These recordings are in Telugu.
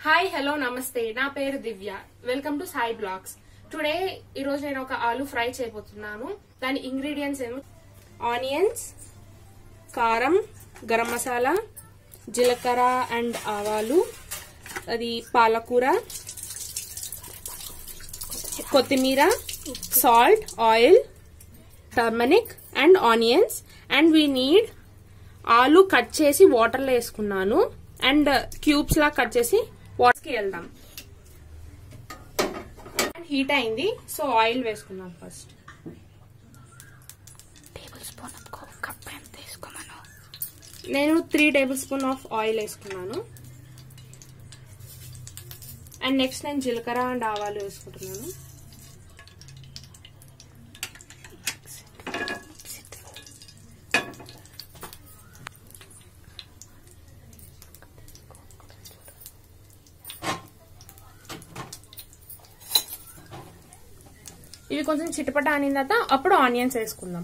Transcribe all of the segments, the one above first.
హాయ్ హలో నమస్తే నా పేరు Divya welcome to Sai blogs today ఈరోజు నేను ఒక ఆలు ఫ్రై చేయబోతున్నాను దాని ఇంగ్రీడియంట్స్ ఏమో ఆనియన్స్ కారం గరం మసాలా జీలకర్ర అండ్ ఆవాలు అది పాలకూర కొత్తిమీర salt oil turmeric and onions and we need aloo cut చేసి వాటర్లో వేసుకున్నాను అండ్ క్యూబ్స్ లా కట్ చేసి వాటర్ కి వెళ్దాం హీట్ అయింది సో ఆయిల్ వేసుకుందాం ఫస్ట్ టేబుల్ స్పూన్ అనుకో కప్ ఎంత తీసుకోమను నేను three tablespoon of oil వేసుకున్నాను అండ్ నెక్స్ట్ నేను జీలకర్ర అండ్ ఆవాలు వేసుకుంటున్నాను ఇవి కొంచెం చిటపట అనిన తర్వాత అప్పుడు ఆనియన్స్ వేసుకుందాం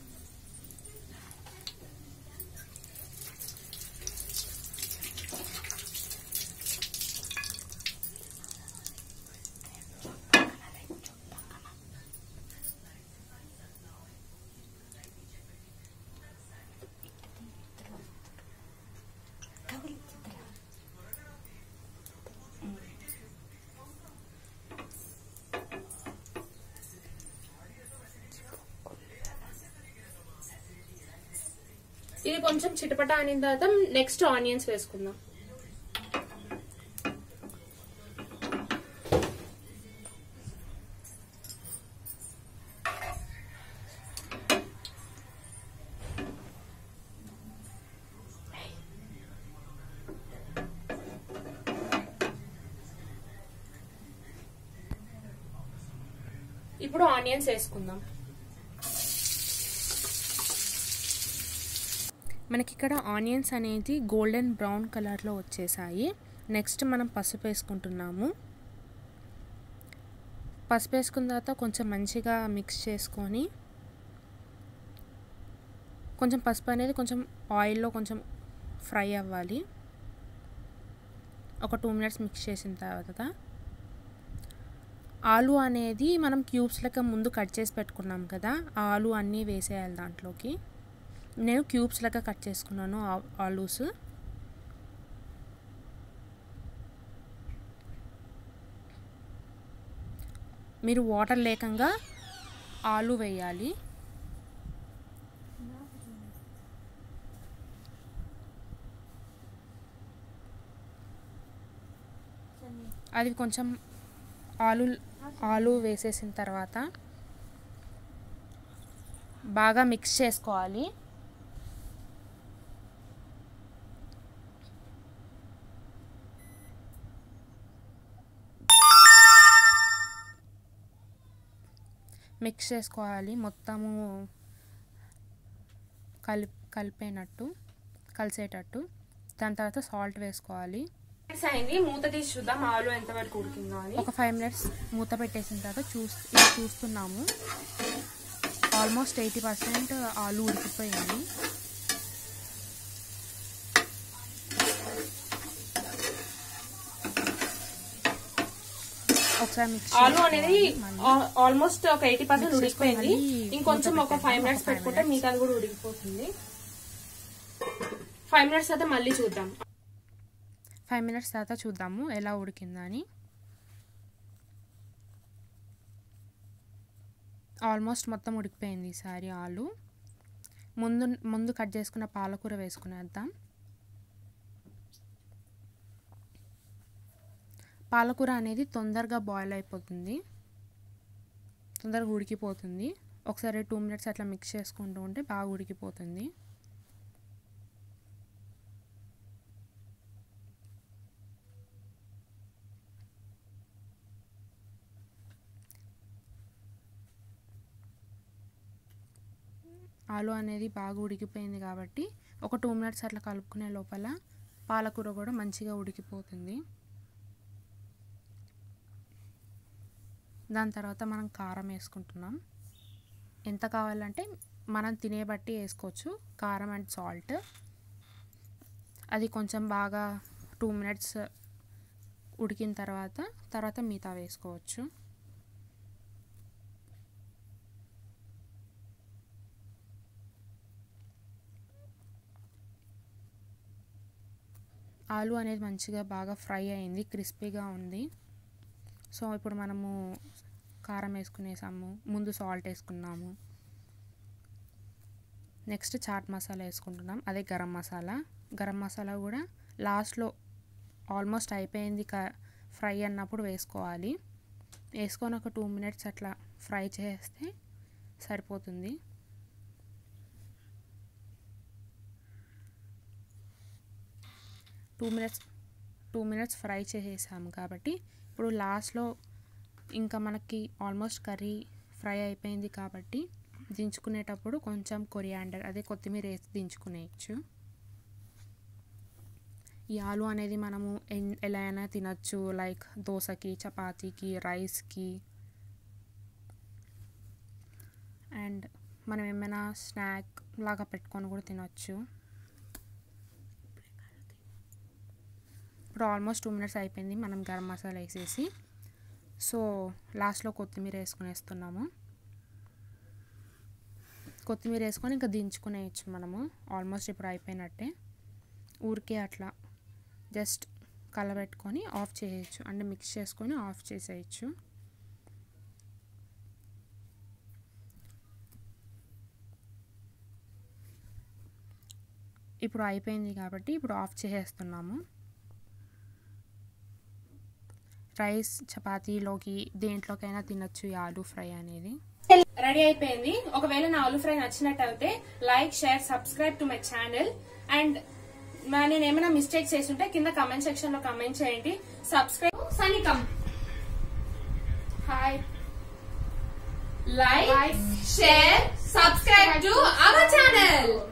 ఇది కొంచెం చిటపట అనిన తర్వాత నెక్స్ట్ ఆనియన్స్ వేసుకుందాం ఇప్పుడు ఆనియన్స్ వేసుకుందాం మనకి ఇక్కడ ఆనియన్స్ అనేది గోల్డెన్ బ్రౌన్ కలర్లో వచ్చేసాయి నెక్స్ట్ మనం పసుపు వేసుకుంటున్నాము పసుపు వేసుకున్న తర్వాత కొంచెం మంచిగా మిక్స్ చేసుకొని కొంచెం పసుపు అనేది కొంచెం ఆయిల్లో కొంచెం ఫ్రై అవ్వాలి ఒక టూ మినిట్స్ మిక్స్ చేసిన తర్వాత ఆలు అనేది మనం క్యూబ్స్ లెక్క ముందు కట్ చేసి పెట్టుకున్నాం కదా ఆ ఆలు అన్నీ వేసేయాలి దాంట్లోకి నేను క్యూబ్స్ లెక్క కట్ చేసుకున్నాను ఆలూస్ మీరు వాటర్ లేకంగా ఆలు వేయాలి అది కొంచెం ఆలు ఆలు వేసేసిన తర్వాత బాగా మిక్స్ చేసుకోవాలి మిక్స్ చేసుకోవాలి మొత్తము కలిపి కలిపేనట్టు కలిసేటట్టు దాని తర్వాత సాల్ట్ వేసుకోవాలి అయింది మూత తీసి చూద్దాం ఆలు ఎంతవరకు ఉడికిందో అని ఒక ఫైవ్ మినిట్స్ మూత పెట్టేసిన తర్వాత చూస్ ఇది చూస్తున్నాము ఆల్మోస్ట్ ఎయిటీ పర్సెంట్ ఆలు ఉడికిపోయింది ఒకసారి మిక్స్ ఆలు అనేది ఆల్మోస్ట్ ఒక ఎయిటీ పర్సెంట్ ఉడికిపోయింది ఇంకొంచెం ఒక ఫైవ్ మినిట్స్ పెట్టుకుంటే మిగతాది కూడా ఉడికిపోతుంది ఫైవ్ మినిట్స్ తర్వాత మళ్ళీ చూద్దాం ఫైవ్ మినిట్స్ తర్వాత చూద్దాము ఎలా ఉడికిందా అని ఆల్మోస్ట్ మొత్తం ఉడికిపోయింది ఈసారి ఆలు ముందు ముందు కట్ చేసుకున్న పాలకూర వేసుకునేద్దాం పాలకూర అనేది తొందరగా బాయిల్ అయిపోతుంది తొందరగా ఉడికిపోతుంది ఒకసారి టూ మినిట్స్ అట్లా మిక్స్ చేసుకుంటూ ఉంటే బాగా ఉడికిపోతుంది ఆలు అనేది బాగా ఉడికిపోయింది కాబట్టి ఒక టూ మినిట్స్ అట్లా కలుపుకునే లోపల పాలకూర కూడా మంచిగా ఉడికిపోతుంది దాని తర్వాత మనం కారం వేసుకుంటున్నాం ఎంత కావాలంటే మనం తినే బట్టి వేసుకోవచ్చు కారం అండ్ సాల్ట్ అది కొంచెం బాగా టూ మినిట్స్ ఉడికిన తర్వాత తర్వాత మిగతా వేసుకోవచ్చు ఆలు అనేది మంచిగా బాగా ఫ్రై అయింది క్రిస్పీగా ఉంది సో ఇప్పుడు మనము కారం వేసుకునేసాము ముందు సాల్ట్ వేసుకున్నాము నెక్స్ట్ చాట్ మసాలా వేసుకుంటున్నాం అదే గరం మసాలా గరం మసాలా కూడా లాస్ట్లో ఆల్మోస్ట్ అయిపోయింది క ఫ్రై అన్నప్పుడు వేసుకోవాలి వేసుకొని ఒక టూ మినిట్స్ అట్లా ఫ్రై చేస్తే సరిపోతుంది two minutes two minutes fry చేసేసాము కాబట్టి ఇప్పుడు లాస్ట్లో ఇంకా మనకి ఆల్మోస్ట్ కర్రీ ఫ్రై అయిపోయింది కాబట్టి దించుకునేటప్పుడు కొంచెం కొరియాండర్ అదే కొత్తిమీర వేసి దించుకునేయచ్చు ఈ ఆలు అనేది మనము ఎన్- ఎలా అయినా తినచ్చు లైక్ దోశకి చపాతీకి రైస్కి అండ్ మనం ఏమైనా స్నాక్ లాగా పెట్టుకొని కూడా తినచ్చు ఇప్పుడు ఆల్మోస్ట్ టూ మినిట్స్ అయిపోయింది మనం గరం మసాలా వేసేసి సో లాస్ట్లో కొత్తిమీర వేసుకునేస్తున్నాము కొత్తిమీర వేసుకొని ఇంకా దించుకునేయచ్చు మనము ఆల్మోస్ట్ ఇప్పుడు అయిపోయినట్టే ఊరికే అట్లా జస్ట్ కలబెట్టుకొని ఆఫ్ చేయొచ్చు అంటే మిక్స్ చేసుకొని ఆఫ్ చేసేయచ్చు ఇప్పుడు అయిపోయింది కాబట్టి ఇప్పుడు ఆఫ్ చేసేస్తున్నాము రైస్ చపాతీలోకి దేంట్లోకైనా తినచ్చు ఈ ఆలూ ఫ్రై అనేది రెడీ అయిపోయింది ఒకవేళ నా ఆలూ ఫ్రై నచ్చినట్టయితే like share subscribe to my channel and నేను ఏమైనా మిస్టేక్స్ చేస్తుంటే కింద కమెంట్ సెక్షన్ లో కమెంట్ చేయండి సబ్స్క్రైబ్ సనికం hi like share subscribe to our channel